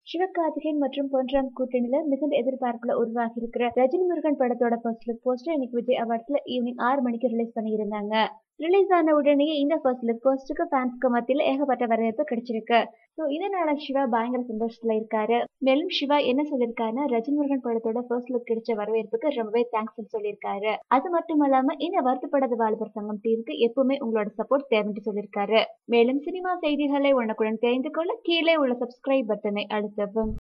சிவகார்த்திகேயன் மற்றும் பொன்ராம் கூட்டணியில மிகுந்த எதிர்பார்ப்புல உருவாகி இருக்கிற ரஜினி முருகன் படத்தோட ஃபர்ஸ்ட் லுக் போஸ்டர் இன்னைக்கு விஜய் அவார்ட்ஸ்ல ஈவினிங் ஆறு மணிக்கு ரிலீஸ் பண்ணியிருந்தாங்க ரிலீஸ் ஆன உடனே இந்த ஃபர்ஸ்ட் லுக் போஸ்டருக்கு ஃபேன்ஸ்க்கு மத்தியில ஏகப்பட்ட வரவேற்பு கிடைச்சிருக்கு ஸோ இதனால சிவா பயங்கர சந்தோஷத்துல இருக்காரு மேலும் சிவா என்ன சொல்லியிருக்காருன்னா ரஜினி முருகன் படத்தோட ஃபர்ஸ்ட் லுக் கிடைச்ச வரவேற்புக்கு ரொம்பவே தேங்க்ஸ் சொல்லியிருக்காரு அது மட்டும் இல்லாம இந்த வருத்தப்படாத வாலிபர் சங்கம் டீமுக்கு எப்பவுமே உங்களோட சப்போர்ட் தேவைன்னு சொல்லியிருக்காரு மேலும் சினிமா செய்திகளை உடனுக்குடன் தெரிந்து கொள்ள கீழே உள்ள சப்ஸ்கிரைப் பட்டனை அழுத்தவும்